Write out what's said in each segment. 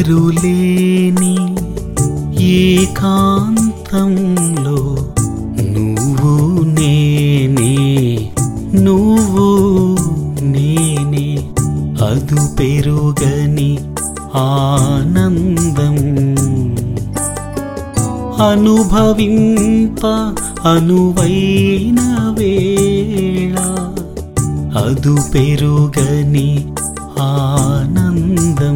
ఎవ్వరు లేని ఏకాంతంలో నువ్వు నేనే నువ్వు నేనే అదు పెరుగని ఆనందం అనుభవింప అనువైన వేళ అదు పెరుగని ఆనందం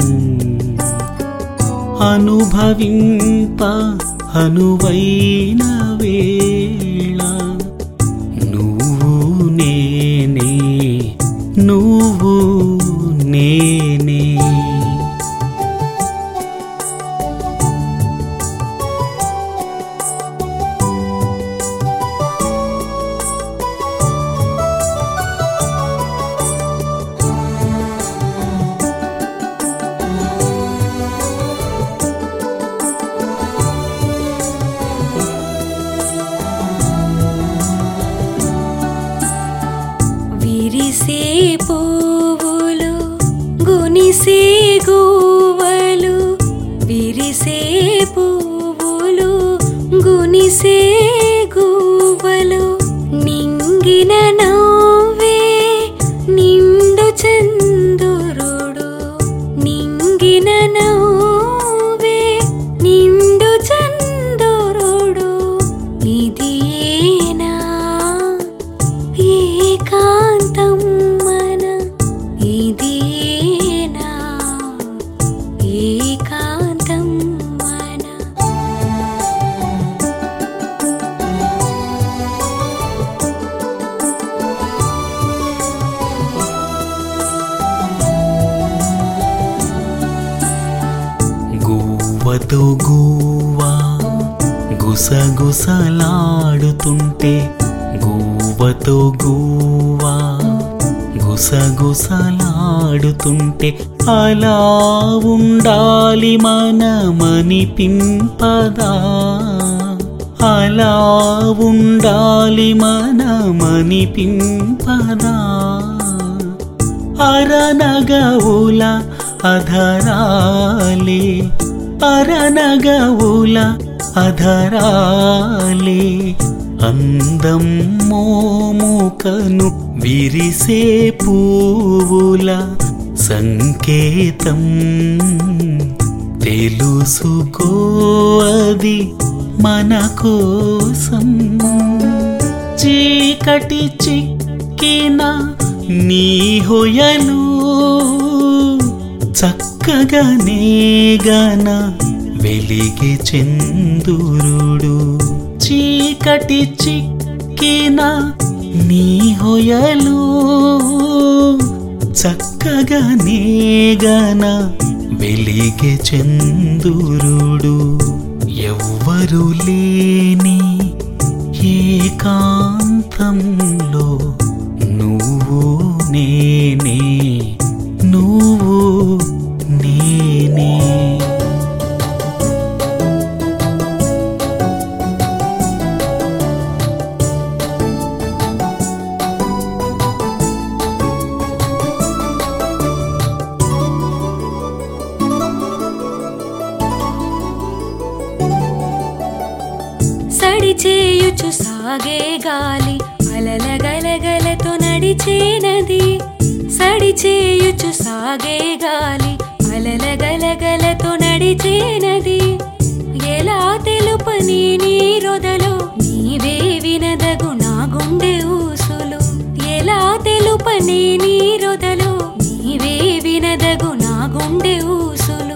అనుభవింప అనువైన వేళ నువ్వు నేనే నువ్వు నేనే విరిసే పువ్వులు గునిసే గువ్వలు విరిసే పువ్వులు గునిసే గువ్వలు నింగిన నవ్వే నిండు చందురుడు నింగిన నవ్వే నిండు చందురుడు ఇది ఏనా ఏకాంతం మన ఇదేనా ఏకాంతం మన గువ్వతో గువ్వా గుసగుసలాడుతుంటే గువ్వతో గువ్వా గుసగుసలాడుతుంటే అలా ఉండాలి మనమనిపింపదా అలా ఉండాలి మనమనిపింపదా అరనగవుల అధరాలే అరనగవుల అధరాలే అందం మోముకను విరిసే పువ్వుల సంకేతం తెలుసుకో అది మన కోసం చీకటి చిక్కిన నీ హొయలు చక్కగా నేగన వెలిగి చందురుడు చీకటి చిక్కిన నీ హొయలు చక్కగా నేగన వెలిగి చందురుడు ఎవ్వరు లేని ఏకాంతంలో నువ్వు నేనే నువ్వు నేనే సడి చేయుచు సాగే గాలి అలల గలగలతో నడిచే నది సడి చేయుచు సాగే గాలి అలల గలగలతో నడిచే నది ఎలా తెలుపని నీ రొదలో నీవే వినదగు నా గుండె ఊసులు ఎలా తెలుపని నీ రొదలో నీవే వినదగు నా గుండె ఊసులు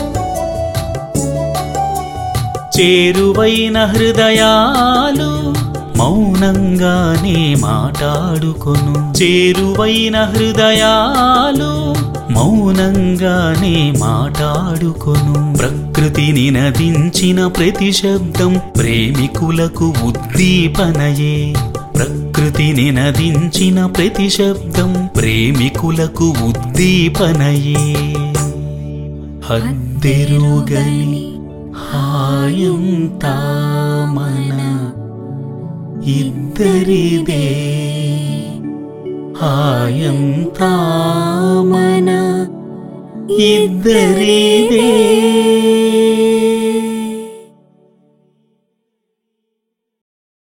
చేరువైన హృదయాలు మౌనంగానే మాట్లాడుకొను చేరువైన హృదయాలు మౌనంగానే మాట్లాడుకొను ప్రకృతిని నదించిన ప్రతి శబ్దం ప్రేమికులకు ఉద్దీపనయే ప్రకృతిని నదించిన ప్రతి శబ్దం ప్రేమికులకు ఉద్దీపనయే హద్దెరుగని హాయంతా మన ఇద్దరిదే హాయంతా మన ఇద్దరిదే